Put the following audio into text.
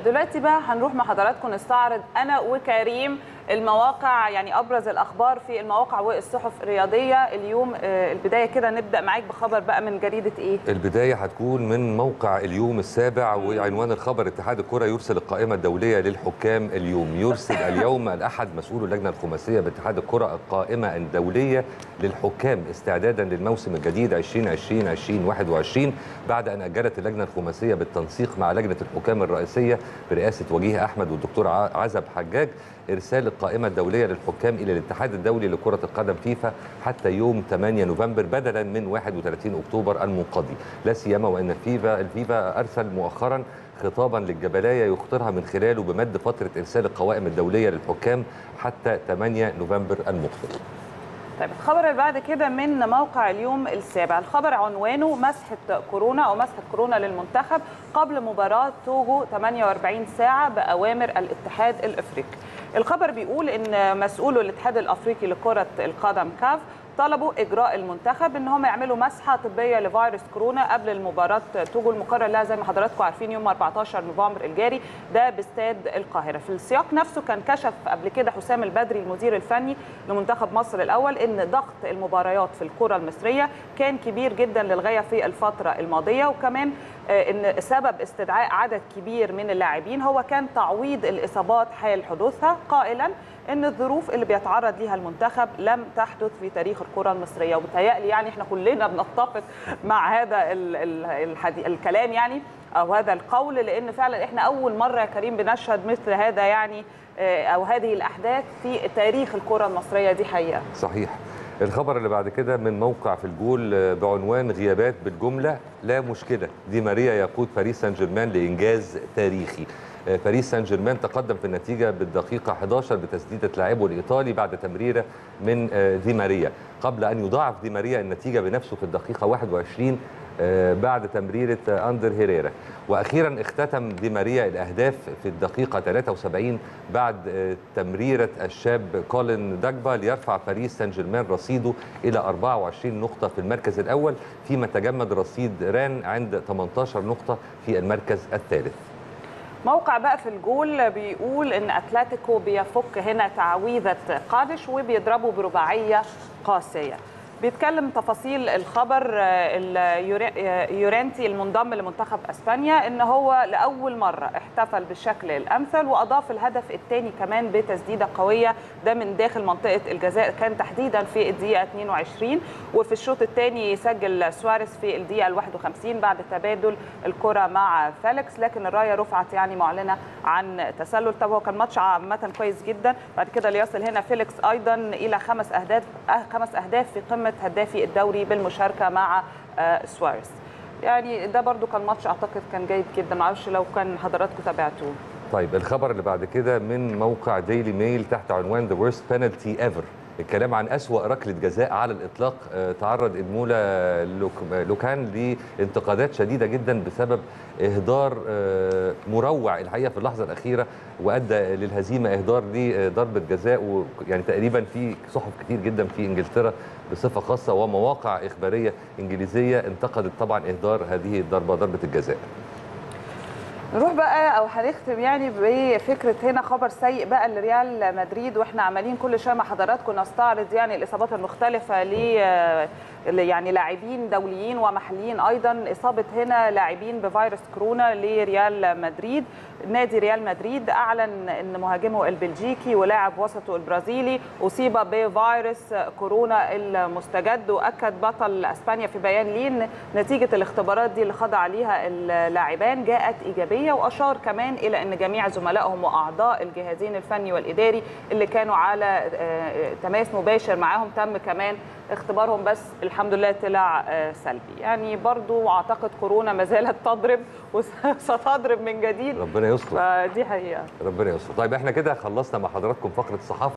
دلوقتي بقى هنروح مع حضراتكم نستعرض انا وكريم المواقع يعني ابرز الاخبار في المواقع والصحف الرياضيه اليوم آه، البدايه كده نبدا معاك بخبر بقى من جريده ايه البداية هتكون من موقع اليوم السابع وعنوان الخبر اتحاد الكرة يرسل القائمة الدولية للحكام اليوم يرسل اليوم الأحد مسؤول اللجنة الخماسية باتحاد الكرة القائمة الدولية للحكام استعدادا للموسم الجديد 2020-2021 بعد أن أجلت اللجنة الخماسية بالتنسيق مع لجنة الحكام الرئيسية برئاسة وجيه أحمد والدكتور ع- عزب حجاج إرسال القائمة الدولية للحكام إلى الاتحاد الدولي لكرة القدم فيفا حتى يوم 8 نوفمبر بدلا من 31 أكتوبر المنقضي لا سيما وأن الفيفا الفيفا أرسل مؤخرا خطابا للجبلايه يخطرها من خلاله بمد فتره ارسال القوائم الدوليه للحكام حتى 8 نوفمبر المقبل. طيب الخبر اللي بعد كده من موقع اليوم السابع الخبر عنوانه مسحة كورونا أو مسحة كورونا للمنتخب قبل مباراة توجو 48 ساعة بأوامر الاتحاد الإفريقي الخبر بيقول إن مسؤولو الاتحاد الأفريقي لكرة القدم كاف طلبوا اجراء المنتخب ان هم يعملوا مسحه طبيه لفيروس كورونا قبل المباراه توجو المقرر لها زي ما حضراتكم عارفين يوم 14 نوفمبر الجاري ده باستاد القاهره في السياق نفسه كان كشف قبل كده حسام البدري المدير الفني لمنتخب مصر الاول ان ضغط المباريات في الكره المصريه كان كبير جدا للغايه في الفتره الماضيه وكمان آه، ان سبب استدعاء عدد كبير من اللاعبين هو كان تعويض الاصابات حال حدوثها قائلا ان الظروف اللي بيتعرض ليها المنتخب لم تحدث في تاريخ الكره المصريه وبالتالي يعني احنا كلنا بنتفق مع هذا ال ال الحدي الكلام يعني او هذا القول لان فعلا احنا اول مره يا كريم بنشهد مثل هذا يعني آه، او هذه الاحداث في تاريخ الكره المصريه دي حقيقه صحيح. الخبر اللي بعد كده من موقع في الجول آه، بعنوان غيابات بالجمله لا مشكله دي ماريا يقود باريس سان جيرمان لانجاز تاريخي. آه، باريس سان جيرمان تقدم في النتيجه بالدقيقه 11 بتسديده لاعبه الايطالي بعد تمريره من آه، دي ماريا قبل ان يضاعف دي ماريا النتيجه بنفسه في الدقيقه 21 آه، بعد تمريره آه، اندر هيريرا واخيرا اختتم دي ماريا الاهداف في الدقيقه 73 بعد آه، تمريره الشاب كولين داجبا ليرفع باريس سان جيرمان رصيده الى 24 نقطه في المركز الاول فيما تجمد رصيد ران عند 18 نقطه في المركز الثالث موقع بقى في الجول بيقول ان اتلتيكو بيفك هنا تعويذه قادش وبيضربوا برباعيه قاسيه بيتكلم تفاصيل الخبر آه، اليوري- آه، يورنتي المنضم لمنتخب اسبانيا ان هو لاول مره احتفل بالشكل الامثل واضاف الهدف الثاني كمان بتسديده قويه ده من داخل منطقه الجزاء كان تحديدا في الدقيقه 22 وفي الشوط الثاني سجل سواريز في الدقيقه 51 بعد تبادل الكره مع فيليكس لكن الرايه رفعت يعني معلنه عن تسلل طب هو كان ماتش عامه كويس جدا بعد كده ليصل هنا فيليكس ايضا الى خمس اهداف آه، خمس اهداف في قمه هدافي الدوري بالمشاركه مع آه، سواريز يعني ده برضو كان ماتش اعتقد كان جيد جدا معرفش لو كان حضراتكم تابعتوه طيب الخبر اللي بعد كده من موقع ديلي ميل تحت عنوان The Worst Penalty Ever الكلام عن أسوأ ركلة جزاء على الإطلاق آه، تعرض إدمولا لوك- لوكان لانتقادات شديدة جدا بسبب إهدار آه، مروع الحقيقة في اللحظة الأخيرة وأدى للهزيمة إهدار لضربة جزاء ويعني تقريبا في صحف كتير جدا في إنجلترا بصفة خاصة ومواقع إخبارية إنجليزية انتقدت طبعا إهدار هذه الضربة ضربة الجزاء نروح بقى او هنختم يعني بفكره هنا خبر سيء بقى لريال مدريد واحنا عمالين كل شويه مع حضراتكم نستعرض يعني الاصابات المختلفه ل يعني لاعبين دوليين ومحليين ايضا اصابه هنا لاعبين بفيروس كورونا لريال مدريد نادي ريال مدريد اعلن ان مهاجمه البلجيكي ولاعب وسطه البرازيلي اصيب بفيروس كورونا المستجد واكد بطل اسبانيا في بيان ليه ان نتيجه الاختبارات دي اللي خضع ليها اللاعبان جاءت ايجابيه واشار كمان الى ان جميع زملائهم واعضاء الجهازين الفني والاداري اللي كانوا على آه، تماس مباشر معاهم تم كمان اختبارهم بس الحمد لله طلع آه، سلبي يعني برضو اعتقد كورونا ما زالت تضرب وستضرب من جديد ربنا يستر فدي حقيقه ربنا يستر طيب احنا كده خلصنا مع حضراتكم فقره الصحافه